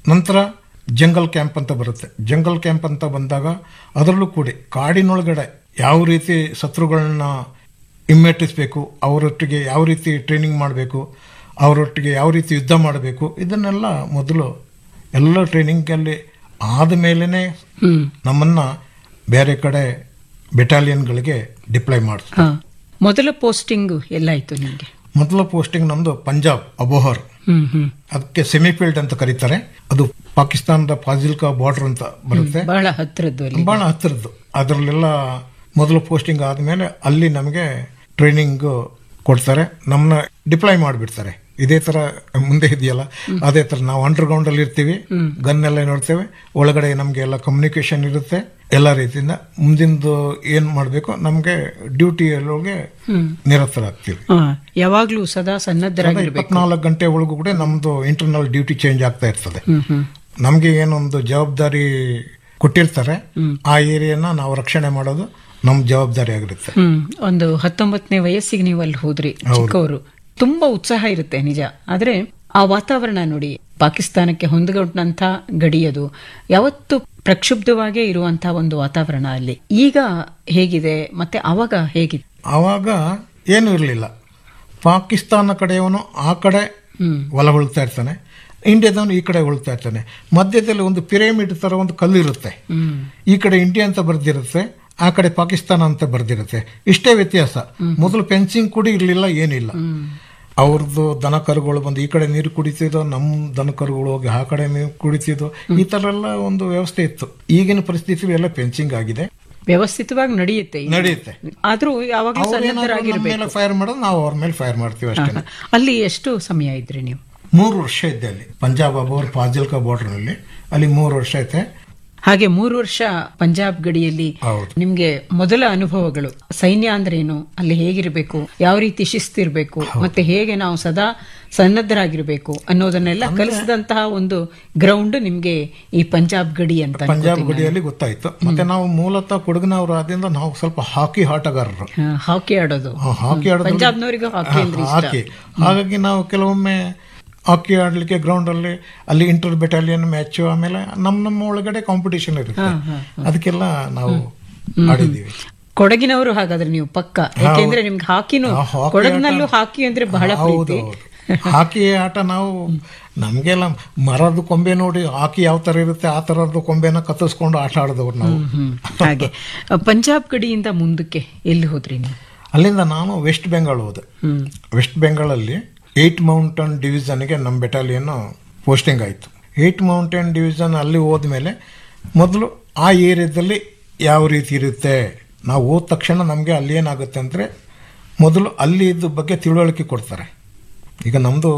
ನಂತರ jungle camp ಅಂತ ಬರುತ್ತೆ ಜಂಗಲ್ ಕ್ಯಾಂಪ್ ಅಂತ ಬಂದಾಗ ಅದರಲ್ಲೂ ಕೂಡ ಕಾಡಿನೊಳಗಡೆ ಯಾವ ರೀತಿ ಶತ್ರುಗಳನ್ನ ಹಿಮ್ಮೆಟ್ಟಿಸಬೇಕು ಅವರೊಟ್ಟಿಗೆ ಯಾವ ರೀತಿ ಟ್ರೈನಿಂಗ್ ಮಾಡಬೇಕು ಅವರೊಟ್ಟಿಗೆ ಯಾವ ರೀತಿ ಯುದ್ಧ ಮಾಡಬೇಕು ಇದನ್ನೆಲ್ಲ ಮೊದಲು ಎಲ್ಲ ಟ್ರೈನಿಂಗಲ್ಲಿ ಆದ ಮೇಲೇ ಹ್ಮ್ ನಮ್ಮನ್ನ ಬೇರೆ ಕಡೆ ಬೆಟಾಲಿಯನ್ಗಳಿಗೆ ಡಿಪ್ಲೈ ಮಾಡಿಸ್ತಾರೆ ಹಾ ಮೊದಲ ಪೋಸ್ಟಿಂಗ್ ಎಲ್ಲಾಯ್ತು ನಿಮ್ಗೆ ಮೊದಲ ಪೋಸ್ಟಿಂಗ್ ನಮ್ದು ಪಂಜಾಬ್ ಅಬೋಹರ್ ಹ್ಮ್ ಹ್ಮ್ ಅದಕ್ಕೆ ಸೆಮಿಫೀಲ್ಡ್ ಅಂತ ಕರೀತಾರೆ ಅದು ಪಾಕಿಸ್ತಾನದ ಫಾಜಿಲ್ಕಾ ಬಾರ್ಡರ್ ಅಂತ ಬರುತ್ತೆ ಬಹಳ ಹತ್ತಿರದ್ದು ಅಲ್ಲಿ ಬಹಳ ಹತ್ತಿರದ್ದು ಅದರಲ್ಲೆಲ್ಲ ಮೊದಲು ಪೋಸ್ಟಿಂಗ್ ಆದಮೇಲೆ ಅಲ್ಲಿ ನಮಗೆ ಟ್ರೈನಿಂಗ್ ಕೊಡ್ತಾರೆ ನಮ್ಮನ್ನ ಡಿಪ್ಲಾಯ್ ಮಾಡಿಬಿಡ್ತಾರೆ ಇದೇ ತರ ಮುಂದೆ ಇದೆಯಲ್ಲ ಅದೇ ತರ ನಾವು ಅಂಡರ್ ಗ್ರೌಂಡ್ ಅಲ್ಲಿ ಇರ್ತೀವಿ ಗನ್ ಎಲ್ಲ ನೋಡ್ತೇವೆ ಒಳಗಡೆ ನಮಗೆ ಎಲ್ಲ ಕಮ್ಯುನಿಕೇಶನ್ ಇರುತ್ತೆ ಎಲ್ಲ ರೀತಿಯಿಂದ ಮುಂದಿಂದು ಏನ್ ಮಾಡಬೇಕು ನಮಗೆ ಡ್ಯೂಟಿಯೊಳಗೆ ನಿರತರಾಗ್ತೀವಿ ಹಾ ಯಾವಾಗ್ಲೂ ಸದಾ ಸನ್ನದ್ಧರಾಗಿರ್ಬೇಕು ಇಪ್ಪತ್ನಾಲ್ಕು ಗಂಟೆ ಒಳಗೂ ಕೂಡ ನಮ್ದು ಇಂಟರ್ನಲ್ ಡ್ಯೂಟಿ ಚೇಂಜ್ ಆಗ್ತಾ ಇರ್ತದೆ ಹ್ಮ್ ಹ್ಮ್ ನಮಗೆ ಏನೊಂದು ಜವಾಬ್ದಾರಿ ಕೊಟ್ಟಿರ್ತಾರೆ ಆ ಏರಿಯಾನ ನಾವು ರಕ್ಷಣೆ ಮಾಡೋದು ನಮ್ಮ ಜವಾಬ್ದಾರಿ ಆಗಿರುತ್ತೆ ಹ್ಮ್ ಒಂದು ಹತ್ತೊಂಬತ್ತನೇ ವಯಸ್ಸಿಗೆ ನೀವು ಅಲ್ಲಿ ಹೋದ್ರಿ ಚಿಕ್ಕವರು ತುಂಬಾ ಉತ್ಸಾಹ ಇರುತ್ತೆ ನಿಜ ಆದ್ರೆ ಆ ವಾತಾವರಣ ನೋಡಿ ಪಾಕಿಸ್ತಾನಕ್ಕೆ ಹೊಂದಿಕೊಂಡಂತ ಗಡಿಯದು ಯಾವತ್ತು ಪ್ರಕ್ಷುಬ್ಧವಾಗೇ ಇರುವಂತ ಒಂದು ವಾತಾವರಣ ಅಲ್ಲಿ ಈಗ ಹೇಗಿದೆ ಮತ್ತೆ ಅವಾಗ ಹೇಗಿದೆ ಆವಾಗ ಏನು ಇರಲಿಲ್ಲ ಪಾಕಿಸ್ತಾನ ಕಡೆಯವನು ಆ ಕಡೆ ಹೊಲ ಉಳ್ತಾ ಇರ್ತಾನೆ ಇಂಡಿಯಾದವನು ಈ ಕಡೆ ಉಳ್ತಾ ಇರ್ತಾನೆ ಮಧ್ಯದಲ್ಲಿ ಒಂದು ಪಿರಮಿಡ್ ತರ ಒಂದು ಕಲ್ಲು ಇರುತ್ತೆ ಹ್ಮ್ ಈ ಕಡೆ ಇಂಡಿಯಾ ಅಂತ ಬರ್ದಿರುತ್ತೆ ಆ ಕಡೆ ಪಾಕಿಸ್ತಾನ ಅಂತ ಬರ್ದಿರುತ್ತೆ ಇಷ್ಟೇ ವ್ಯತ್ಯಾಸ ಮೊದಲು ಫೆನ್ಸಿಂಗ್ ಕೂಡ ಇರಲಿಲ್ಲ ಏನಿಲ್ಲ ಅವ್ರದ್ದು ದನ ಕರುಗಳು ಬಂದು ಈ ಕಡೆ ನೀರು ಕುಡಿತಿದ್ದೋ ನಮ್ಮ ದನ ಕರುಗಳು ಹೋಗಿ ಆ ಕಡೆ ನೀರು ಕುಡಿತಿದ್ದೋ ಈ ತರ ಎಲ್ಲ ಒಂದು ವ್ಯವಸ್ಥೆ ಇತ್ತು ಈಗಿನ ಪರಿಸ್ಥಿತಿ ಎಲ್ಲ ಫೆನ್ಸಿಂಗ್ ಆಗಿದೆ ವ್ಯವಸ್ಥಿತವಾಗಿ ನಡೆಯುತ್ತೆ ಇಲ್ಲಿ. ನಡೆಯುತ್ತೆ ಆದ್ರೂ ಯಾವಾಗಲೂ ಅವ್ರೇನಾದ್ರು ನಮ್ಮ ಸನ್ನದ್ಧರಾಗಿರ್ಬೇಕು ಮೇಲೆ ಫೈರ್ ಮಾಡೋದು ನಾವು ಅವ್ರ ಮೇಲೆ ಫೈರ್ ಮಾಡ್ತೀವಿ ಅಷ್ಟೇ ಅಲ್ಲಿ ಎಷ್ಟು ಸಮಯ ಇದ್ರಿ ನೀವು ಮೂರು ವರ್ಷ ಇದ್ದೆ ಅಲ್ಲಿ ಪಂಜಾಬ್ ಅಬೋರ್ ಫಾಜಿಲ್ಕಾ ಬಾರ್ಡರ್ ನಲ್ಲಿ ಅಲ್ಲಿ ಮೂರು ವರ್ಷ ಐತೆ ಹಾಗೆ ಮೂರು ವರ್ಷ ಪಂಜಾಬ್ ಗಡಿಯಲ್ಲಿ ಹೌದು ನಿಮ್ಗೆ ಮೊದಲ ಅನುಭವಗಳು ಸೈನ್ಯ ಅಂದ್ರೆ ಏನು ಅಲ್ಲಿ ಹೇಗಿರಬೇಕು ಯಾವ ರೀತಿ ಶಿಸ್ತಿರ್ಬೇಕು ಮತ್ತೆ ಹೇಗೆ ನಾವು ಸದಾ ಸನ್ನದ್ಧರಾಗಿರ್ಬೇಕು ಅನ್ನೋದನ್ನೆಲ್ಲ ಕಲಿಸಿದಂತಹ ಒಂದು ಗ್ರೌಂಡ್ ನಿಮ್ಗೆ ಈ ಪಂಜಾಬ್ ಗಡಿ ಅಂತ ಪಂಜಾಬ್ ಗಡಿಯಲ್ಲಿ ಗೊತ್ತಾಯ್ತು ಮತ್ತೆ ನಾವು ಮೂಲತಃ ಕೊಡಗಿನವರು ಆದ್ರಿಂದ ನಾವು ಸ್ವಲ್ಪ ಹಾಕಿ ಆಟಗಾರರು ಹಾ, ಹಾಕಿ ಆಡೋದು ಆ, ಹಾಕಿ ಆಡೋದ್ರಲ್ಲಿ- ಪಂಜಾಬ್ನವರಿಗೂ ಹಾಕಿ ಅಂದ್ರೆ ಹಾ, ಹಾಕಿ ಹಾಗಾಗಿ ನಾವು ಕೆಲವೊಮ್ಮೆ ಹಾಕಿ ಆಡ್ಲಿಕ್ಕೆ ಗ್ರೌಂಡ್ ಅಲ್ಲಿ ಅಲ್ಲಿ ಇಂಟರ್ ಬೆಟಾಲಿಯನ್ ಮ್ಯಾಚ್ ಆಮೇಲೆ ನಮ್ಮ ನಮ್ಮ ಒಳಗಡೆ ಕಾಂಪಿಟಿಷನ್ ಇರುತ್ತೆ ಅದಕ್ಕೆಲ್ಲ ನಾವು ಆಡಿದ್ದೀವಿ ಕೊಡಗಿನವರು ಹಾಗಾದ್ರೆ ನೀವು ಪಕ್ಕ ಯಾಕೆಂದ್ರೆ ನಿಮ್ಗೆ ಹಾಕಿನೂ ಆ, ಹಾಕಿ ಕೊಡಗಿನಲ್ಲೂ ಹಾಕಿ ಅಂದ್ರೆ ಬಹಳ ಹೌದು ಪ್ರೀತಿ ಹೌದು ಹಾಕಿ ಆಟ ನಾವು ನಮ್ಗೆಲ್ಲ ಮರದ ಕೊಂಬೆ ನೋಡಿ ಹಾಕಿ ಯಾವ ತರ ಇರುತ್ತೆ ಆ ತರದ್ದು ಕೊಂಬೆನ ಕತ್ತರಿಸ್ಕೊಂಡು ಆಟ ಆಡಿದವ್ರು ನಾವು ಹ್ಮ್ ಹಾಗೆ ಪಂಜಾಬ್ ಗಡಿಯಿಂದ ಮುಂದಕ್ಕೆ ಎಲ್ಲಿ ಹೋದ್ರಿ ನೀವು ಅಲ್ಲಿಂದ ನಾನು ವೆಸ್ಟ್ ಬೆಂಗಾಲ್ ಹೋದೆ ಹ್ಮ್ ವೆಸ್ಟ್ ಬೆಂಗಾಲಲ್ಲಿ ಏಟ್ ಮೌಂಟನ್ ಡಿವಿಷನ್ಗೆ ನಮ್ಮ ಬೆಟಾಲಿಯನ್ ಪೋಸ್ಟಿಂಗ್ ಆಯಿತು ಏಟ್ ಮೌಂಟೇನ್ ಡಿವಿಷನ್ ಅಲ್ಲಿ ಹೋದ್ಮೇಲೆ ಮೊದಲು ಆ ಏರಿಯಾದಲ್ಲಿ ಯಾವ ರೀತಿ ಇರುತ್ತೆ ನಾವು ಹೋದ ತಕ್ಷಣ ನಮಗೆ ಅಲ್ಲಿ ಏನಾಗುತ್ತೆ ಅಂದರೆ ಮೊದಲು ಅಲ್ಲಿ ಇದ್ದ ಬಗ್ಗೆ ತಿಳುವಳಿಕೆ ಕೊಡ್ತಾರೆ ಈಗ ನಮ್ಮದು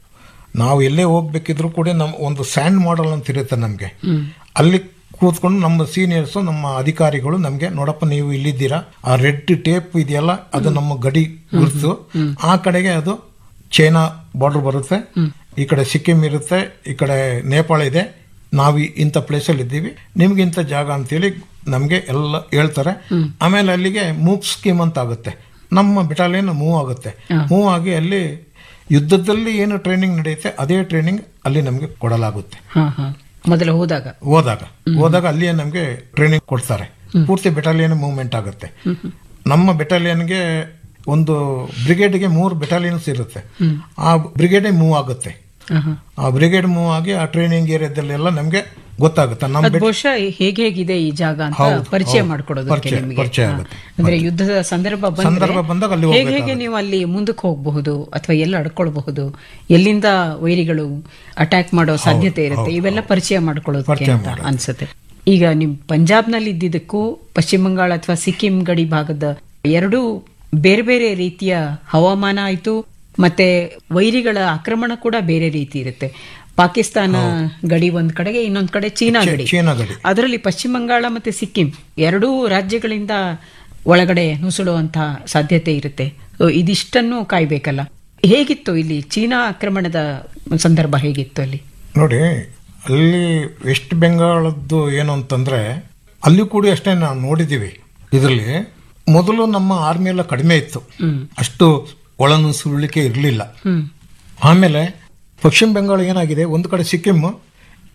ನಾವು ಎಲ್ಲೇ ಹೋಗ್ಬೇಕಿದ್ರು ಕೂಡ ನಮ್ಮ ಒಂದು ಸ್ಯಾಂಡ್ ಮಾಡಲ್ ಅಂತ ಇರುತ್ತೆ ನಮಗೆ ಅಲ್ಲಿ ಕೂತ್ಕೊಂಡು ನಮ್ಮ ಸೀನಿಯರ್ಸು ನಮ್ಮ ಅಧಿಕಾರಿಗಳು ನಮಗೆ ನೋಡಪ್ಪ ನೀವು ಇಲ್ಲಿದ್ದೀರಾ ಆ ರೆಡ್ ಟೇಪ್ ಇದೆಯಲ್ಲ ಅದು ನಮ್ಮ ಗಡಿ ಗುರುತು ಆ ಕಡೆಗೆ ಅದು ಚೈನಾ ಬಾರ್ಡರ್ ಬರುತ್ತೆ ಈ ಕಡೆ ಸಿಕ್ಕಿಂ ಇರುತ್ತೆ ಈ ಕಡೆ ನೇಪಾಳ ಇದೆ ನಾವು ಈ- ಇಂಥ ಪ್ಲೇಸಲ್ಲಿ ಇದ್ದೀವಿ ನಿಮ್ಗೆ ಇಂಥ ಜಾಗ ಅಂತೇಳಿ ನಮಗೆ ಎಲ್ಲ ಹೇಳ್ತಾರೆ ಆಮೇಲೆ ಅಲ್ಲಿಗೆ ಮೂವ್ ಸ್ಕೀಮ್ ಅಂತ ಆಗುತ್ತೆ ನಮ್ಮ ಬೆಟಾಲಿಯನ್ ಮೂವ್ ಆಗುತ್ತೆ ಮೂವ್ ಆಗಿ ಅಲ್ಲಿ ಯುದ್ಧದಲ್ಲಿ ಏನು ಟ್ರೈನಿಂಗ್ ನಡೆಯುತ್ತೆ ಅದೇ ಟ್ರೈನಿಂಗ್ ಅಲ್ಲಿ ನಮಗೆ ಕೊಡಲಾಗುತ್ತೆ ಹಾ ಹಾ ಮೊದಲು ಹೋದಾಗ ಹೋದಾಗ ಹೋದಾಗ ಅಲ್ಲಿಯೇ ನಮಗೆ ಟ್ರೈನಿಂಗ್ ಕೊಡ್ತಾರೆ ಪೂರ್ತಿ ಬೆಟಾಲಿಯನ್ ಮೂವ್ಮೆಂಟ್ ಆಗುತ್ತೆ ನಮ್ಮ ಬೆಟಾಲಿಯನ್ಗೆ ಒಂದು ಬ್ರಿಗೇಡ್ಗೆ ಮೂರು ಬೆಟಾಲಿಯನ್ಸ್ ಇರುತ್ತೆ ಆ ಬ್ರಿಗೇಡೇ ಮೂವ್ ಆಗುತ್ತೆ ಹಾ, ಹಾ. ಆ ಬ್ರಿಗೇಡ್ ಮೂವ್ ಆಗಿ ಆ ಟ್ರೈನಿಂಗ್ ಏರಿಯಾದಲ್ಲೆಲ್ಲ ನಮ್ಗೆ ಗೊತ್ತಾಗುತ್ತೆ ನಮ್ಮ ಅದ್ ಬಹುಶಃ ಹೇಗೆ ಹೇಗಿದೆ ಈ ಜಾಗ ಅಂತ ಹೌದು, ಪರಿಚಯ ಹೌದು. ಮಾಡ್ಕೊಡೋದಕ್ಕೆ ಪರಿಚಯ- ನಿಮಗೆ ಪರಿಚಯ ಹಾ. ಆಗುತ್ತೆ. ಅಂದ್ರೆ ಯುದ್ಧದ ಸಂದರ್ಭ ಬಂದ್ರೆ ಸಂದರ್ಭ ಬಂದಾಗ ಅಲ್ಲಿ ಹೇಗೆ ಹೋಗ್ಬೇಕಾಗುತ್ತೆ. ಹೇಗೆ ನೀವು ಅಲ್ಲಿ ಮುಂದಕ್ಕೆ ಹೋಗಬಹುದು ಅಥವಾ ಎಲ್ಲ ಅಡ್ಕೊಳ್ಬಹುದು ಎಲ್ಲಿಂದ ವೈರಿಗಳು ಅಟ್ಯಾಕ್ ಮಾಡೋ ಸಾಧ್ಯತೆ ಇರುತ್ತೆ ಇವೆಲ್ಲ ಪರಿಚಯ ಮಾಡ್ಕೊಳ್ಳೋದಕ್ಕೆ ಪರಿಚಯ ಅಂತ ಮಾಡೋದು. ಅನ್ಸುತ್ತೆ ಈಗ ನಿಮ್ ಪಂಜಾಬ್ನಲ್ಲಿ ಇದ್ದಿದ್ದಕ್ಕೂ ಪಶ್ಚಿಮ ಬಂಗಾಳ ಅಥವಾ ಸಿಕ್ಕಿಂ ಗಡಿ ಭಾಗದ ಎರಡೂ ಬೇರೆ ಬೇರೆ ರೀತಿಯ ಹವಾಮಾನ ಆಯ್ತು ಮತ್ತೆ ವೈರಿಗಳ ಆಕ್ರಮಣ ಕೂಡ ಬೇರೆ ರೀತಿ ಇರುತ್ತೆ ಪಾಕಿಸ್ತಾನ ಗಡಿ ಒಂದ್ ಕಡೆಗೆ ಇನ್ನೊಂದ್ ಕಡೆ ಚೀನಾ ಗಡಿ ಚೀನಾ ಗಡಿ ಅದರಲ್ಲಿ ಪಶ್ಚಿಮ ಬಂಗಾಳ ಮತ್ತೆ ಸಿಕ್ಕಿಂ ಎರಡೂ ರಾಜ್ಯಗಳಿಂದ ಒಳಗಡೆ ನುಸುಳುವಂತಹ ಸಾಧ್ಯತೆ ಇರುತ್ತೆ So, ಇದಿಷ್ಟನ್ನು ಕಾಯ್ಬೇಕಲ್ಲ ಹೇಗಿತ್ತು ಇಲ್ಲಿ ಚೀನಾ ಆಕ್ರಮಣದ ಸಂದರ್ಭ ಹೇಗಿತ್ತು ಅಲ್ಲಿ ನೋಡಿ ಅಲ್ಲಿ ವೆಸ್ಟ್ ಬೆಂಗಾಳದ್ದು ಏನು ಅಂತಂದ್ರೆ ಅಲ್ಲಿ ಕೂಡ ಅಷ್ಟೇ ನಾವು ನೋಡಿದ್ದೀವಿ ಇದರಲ್ಲಿ ಮೊದಲು ನಮ್ಮ ಆರ್ಮಿ ಎಲ್ಲ ಕಡಿಮೆ ಇತ್ತು ಅಷ್ಟು ಒಳನುಸುಳಿಕೆ ಇರಲಿಲ್ಲ ಹ್ಮ್ ಆಮೇಲೆ ಪಶ್ಚಿಮ ಬೆಂಗಾಳ ಏನಾಗಿದೆ ಒಂದು ಕಡೆ ಸಿಕ್ಕಿಂ